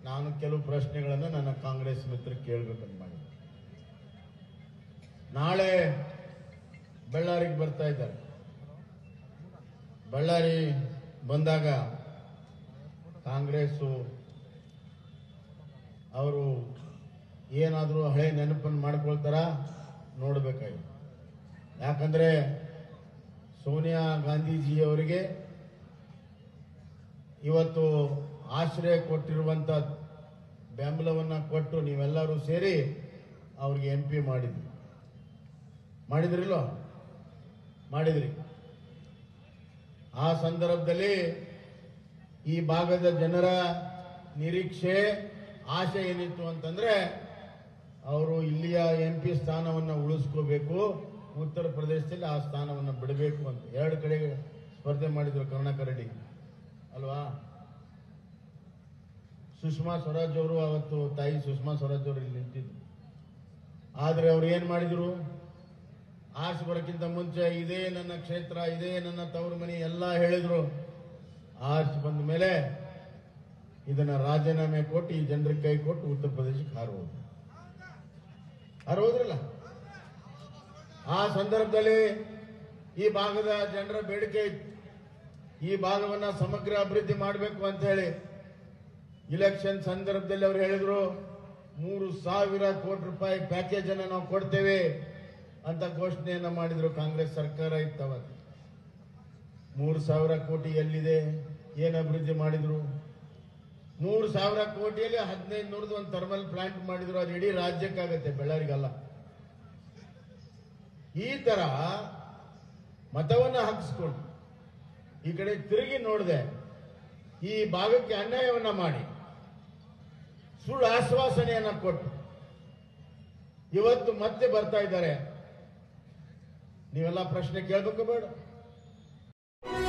ನಾನು ಕೆಲವು ಪ್ರಶ್ನೆಗಳನ್ನು ನನ್ನ ಕಾಂಗ್ರೆಸ್ ಮಿತ್ರ ಕೇಳಬೇಕಂತ ಮಾಡಿ ನಾಳೆ ಬಳ್ಳಾರಿಗೆ ಬರ್ತಾ ಇದ್ದಾರೆ ಬಳ್ಳಾರಿ ಬಂದಾಗ ಕಾಂಗ್ರೆಸ್ಸು ಅವರು ಏನಾದರೂ ಹಳೆ ನೆನಪನ್ನು ಮಾಡ್ಕೊಳ್ತಾರ ನೋಡ್ಬೇಕಾಗಿ ಯಾಕಂದ್ರೆ ಸೋನಿಯಾ ಗಾಂಧೀಜಿಯವರಿಗೆ ಇವತ್ತು ಆಶ್ರಯ ಕೊಟ್ಟಿರುವಂತ ಬೆಂಬಲವನ್ನ ಕೊಟ್ಟು ನೀವೆಲ್ಲರೂ ಸೇರಿ ಅವ್ರಿಗೆ ಎಂ ಪಿ ಮಾಡಿದ್ರಿ ಮಾಡಿದ್ರಿಲ್ಲೋ ಮಾಡಿದ್ರಿ ಆ ಸಂದರ್ಭದಲ್ಲಿ ಈ ಭಾಗದ ಜನರ ನಿರೀಕ್ಷೆ ಆಶೆ ಏನಿತ್ತು ಅಂತಂದ್ರೆ ಅವರು ಇಲ್ಲಿಯ ಎಂ ಪಿ ಸ್ಥಾನವನ್ನು ಉಳಿಸ್ಕೋಬೇಕು ಉತ್ತರ ಪ್ರದೇಶದಲ್ಲಿ ಆ ಸ್ಥಾನವನ್ನು ಬಿಡಬೇಕು ಅಂತ ಎರಡು ಕಡೆ ಸ್ಪರ್ಧೆ ಮಾಡಿದ್ರು ಕರ್ನಾಟಕ ರೆಡ್ಡಿ ಅಲ್ವಾ ಸುಷ್ಮಾ ಸ್ವರಾಜ್ ಅವರು ಅವತ್ತು ತಾಯಿ ಸುಷ್ಮಾ ಸ್ವರಾಜ್ ಅವರು ಇಲ್ಲಿ ನಿಂತಿದ್ರು ಆದ್ರೆ ಅವ್ರು ಏನ್ ಮಾಡಿದ್ರು ಆರ್ಸಿ ಬರೋಕ್ಕಿಂತ ಮುಂಚೆ ಇದೇ ನನ್ನ ಕ್ಷೇತ್ರ ಇದೇ ನನ್ನ ತವರು ಮನೆ ಎಲ್ಲ ಹೇಳಿದ್ರು ಆರ್ಸಿ ಬಂದ ಮೇಲೆ ಇದನ್ನ ರಾಜೀನಾಮೆ ಕೊಟ್ಟು ಈ ಜನರಿಗೆ ಕೈ ಕೊಟ್ಟು ಉತ್ತರ ಪ್ರದೇಶಕ್ಕೆ ಹಾರುವುದು ಹಾರುವುದ್ರಲ್ಲ ಆ ಸಂದರ್ಭದಲ್ಲಿ ಈ ಭಾಗದ ಜನರ ಬೇಡಿಕೆ ಇತ್ತು ಈ ಭಾಗವನ್ನ ಸಮಗ್ರ ಅಭಿವೃದ್ಧಿ ಮಾಡಬೇಕು ಅಂತ ಹೇಳಿ ಇಲೆಕ್ಷನ್ ಸಂದರ್ಭದಲ್ಲಿ ಅವರು ಹೇಳಿದ್ರು ಮೂರು ಸಾವಿರ ಕೋಟಿ ರೂಪಾಯಿ ಪ್ಯಾಕೇಜ್ ಅನ್ನ ನಾವು ಕೊಡ್ತೇವೆ ಅಂತ ಘೋಷಣೆಯನ್ನ ಮಾಡಿದ್ರು ಕಾಂಗ್ರೆಸ್ ಸರ್ಕಾರ ಇತ್ತವ ಮೂರು ಸಾವಿರ ಕೋಟಿ ಎಲ್ಲಿದೆ ಏನು ಅಭಿವೃದ್ಧಿ ಮಾಡಿದ್ರು ಮೂರು ಸಾವಿರ ಕೋಟಿಯಲ್ಲಿ ಹದಿನೈದು ನೂರದ ಒಂದು ಥರ್ಮಲ್ ಪ್ಲಾಂಟ್ ಮಾಡಿದ್ರು ಅದು ಇಡೀ ರಾಜ್ಯಕ್ಕಾಗತ್ತೆ ಬೆಳ್ಳಾರಿಗಲ್ಲ ಈ ತರ ಮತವನ್ನ ಹಾಕಿಸ್ಕೊಂಡು ಈ ಕಡೆ ತಿರುಗಿ ನೋಡಿದೆ ಈ ಭಾಗಕ್ಕೆ ಅನ್ಯಾಯವನ್ನ ಮಾಡಿ ಸುಳ್ಳು ಆಶ್ವಾಸನೆಯನ್ನ ಕೊಟ್ಟು ಇವತ್ತು ಮತ್ತೆ ಬರ್ತಾ ಇದ್ದಾರೆ ನೀವೆಲ್ಲ ಪ್ರಶ್ನೆ ಕೇಳಬೇಕು ಬೇಡ